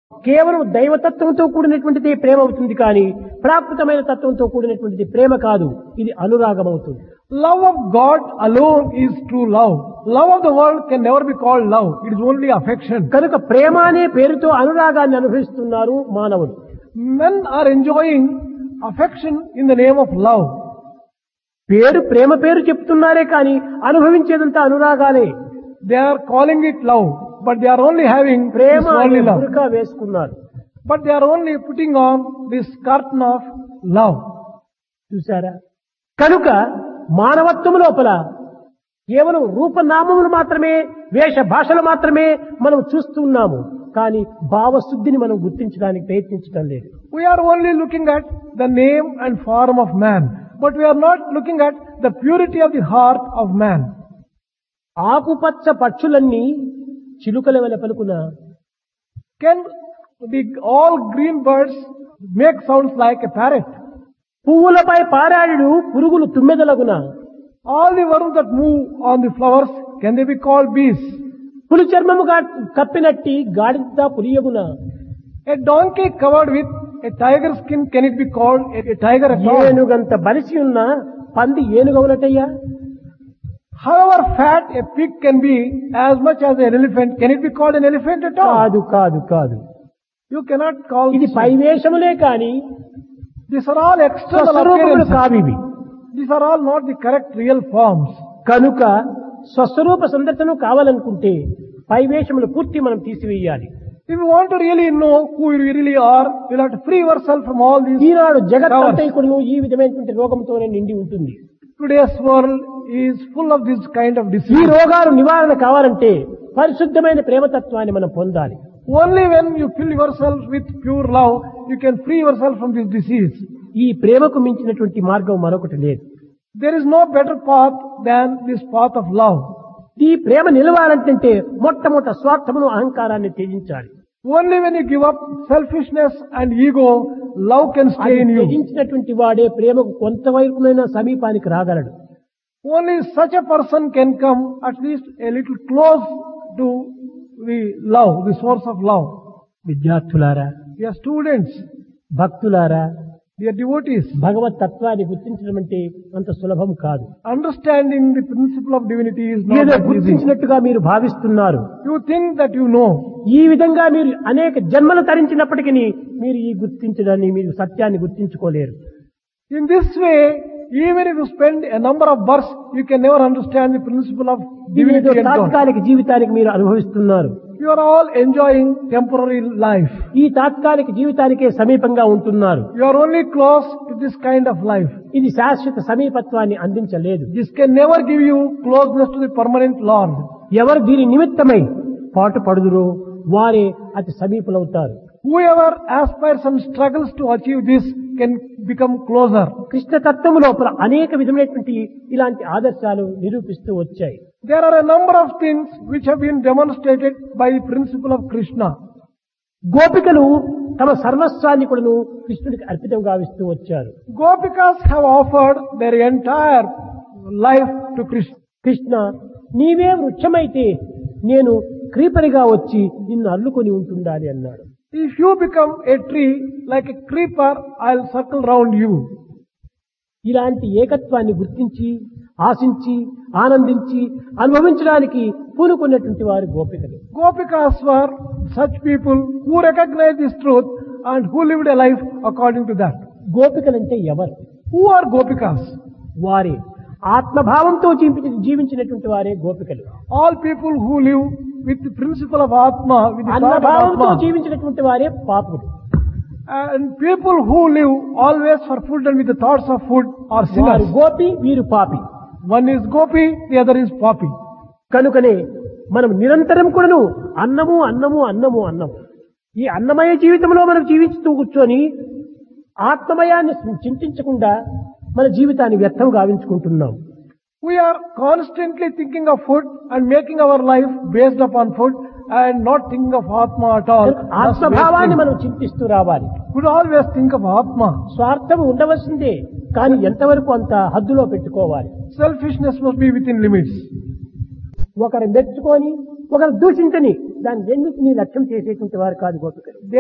కేవలం దైవతత్వంతో కూడినటువంటిది ప్రేమ అవుతుంది కానీ ప్రాకృతమైన తత్వంతో కూడినటువంటిది ప్రేమ కాదు ఇది అనురాగం అవుతుంది Love of God alone is true love. Love of the world can never be called love. It is only affection. కనుక ప్రేమ అనే పేరుతో అనురాగాన్ని అనుభవిస్తున్నారు మానవులు Men are enjoying affection in the name of love. పేరు ప్రేమ పేరు చెప్తున్నారే కానీ అనుభవించేదంతా అనురాగాలే They are calling it love, but they are only having Prema this అనే only love. బురకా వేసుకున్నారు But they are only putting on this curtain of love. చూసారా కనుక మానవత్వం లోపల కేవలం రూపనామములు మాత్రమే వేష భాషలు మాత్రమే మనం చూస్తున్నాము కానీ భావశుద్ధిని మనం గుర్తించడానికి ప్రయత్నించడం లేదు We are only looking at the name and form of man, but we are not looking at the purity of the heart of man. ఆకుపచ్చ పక్షులన్నీ చిలుకల వలె పలుకున Can the all green birds make sounds like a parrot? పువ్వులపై పారాడు పురుగులు తుమ్మెదలగున All the worms that move on the flowers, can they be called bees? పులి చర్మముగా కప్పినట్టి గాడిద పులియగున A donkey covered with a tiger skin, can it be called a, a tiger at all? ఏనుగంత బలిసి ఉన్న పంది ఏనుగవునటయ్యా However fat a pig can be, as much as an elephant, can it be called an elephant at all? కాదు కాదు కాదు You cannot call ఇది this. పైవేషములే కాని These are all external స్వస్వరూపములు appearances. కావివి These are all not the correct real forms. కనుక స్వస్వరూప సందర్శనం కావాలనుకుంటే పైవేషములు పూర్తి మనం తీసివేయాలి If you want to really know who you really are, you'll have to free yourself from all these. ఈనాడు జగత్ Covers. అంతైకుడు ఈ విధమైనటువంటి రోగంతోనే నిండి ఉంటుంది Today's world is full of this kind of ఈ disease. రోగాలు నివారణ కావాలంటే పరిశుద్ధమైన ప్రేమతత్వాన్ని మనం పొందాలి Only when you fill yourself with pure love, you can free yourself from this disease. ఈ ప్రేమకు మించినటువంటి మార్గం మరొకటి లేదు There is no better path than this path of love. ఈ ప్రేమ నిలవాలంటే మొట్టమొదట స్వార్థమును అహంకారాన్ని త్యజించాలి Only when you give up selfishness and ego, love can అది stay in you. త్యజించినటువంటి వాడే ప్రేమకు కొంతవరకునైనా సమీపానికి రాగలడు Only such a person can come at least a little close to the love, the source of love. విద్యార్థులారా Dear students, భక్తులారా dear devotees, భగవత్ తత్వాన్ని గుర్తించడం అంటే అంత సులభం కాదు understanding the principle of divinity is not ఏదో that easy. గుర్తించినట్టుగా మీరు భావిస్తున్నారు You think that you know. ఈ విధంగా మీరు అనేక జన్మలు తరించినప్పటికీ మీరు ఈ గుర్తించడాన్ని మీరు సత్యాన్ని గుర్తించుకోలేరు In this way, even if you spend a number of births, you can never understand the principle of ఇదేదో divinity and God. తాత్కాలిక జీవితానికి మీరు అనుభవిస్తున్నారు You are all enjoying temporary life. ఈ తాత్కాలిక జీవితానికే సమీపంగా ఉంటున్నారు You are only close to this kind of life. ఇది శాశ్వత సమీపత్వాన్ని అందించలేదు This can never give you closeness to the permanent Lord. ఎవరు దీని నిమిత్తమై పాటు పడుదురో వారే అతి సమీపులవుతారు Whoever aspires and struggles to achieve this can become closer. Krishna తత్వము లోపల అనేక విధమైనటువంటి ఇలాంటి ఆదర్శాలు నిరూపిస్తూ వచ్చాయి There are a number of things which have been demonstrated by the principle of Krishna. గోపికలు తమ సర్వస్వాన్ని కూడాను కృష్ణుడికి అర్పితం గావిస్తూ వచ్చారు Gopikas have offered their entire life to Krishna. Krishna నీవే వృక్షమైతే నేను క్రీపరిగా వచ్చి నిన్ను అల్లుకొని ఉంటుండాలి అన్నాడు If you become a tree like a creeper, I'll circle round you. ఇలాంటి ఏకత్వాన్ని గుర్తించి ఆశించి ఆనందించి అనుభవించడానికి పూనుకున్నటువంటి వారు గోపికలు Gopikas were such people who recognized this truth and who lived a life according to that. గోపికలంటే ఎవరు Who are Gopikas? వారే ఆత్మభావంతో జీవించి జీవించినటువంటి వారే గోపికలు All people who live with the principle of Atma, with the thought of అన్నభావంతో Atma. జీవించినటువంటి వారే పాపుడు And people who live always for food and with the thoughts of food are వారు sinners. Gopi వీరు పాపి One is Gopi, the other is Papi. కనుకనే మనం నిరంతరం కూడాను అన్నము అన్నము అన్నము అన్నము ఈ అన్నమయ జీవితంలో మనం జీవిస్తూ కూర్చొని ఆత్మమయాన్ని చింతించకుండా మన జీవితాన్ని వ్యర్థం గావించుకుంటున్నాం We are constantly thinking of food and making our life based upon food and not thinking of Atma at all. Thus ఆత్మభావాన్ని wasting. మనం చింతిస్తూ రావాలి Could always think of Atma. స్వార్థం ఉండవలసిందే కానీ ఎంతవరకు అంత హద్దులో పెట్టుకోవాలి Selfishness must be within limits. ఒకరు మెచ్చుకొని ఒకరు దూషించని దాని రెండింటినీ లక్ష్యం చేసేటువంటి వారు కాదు గోపికలు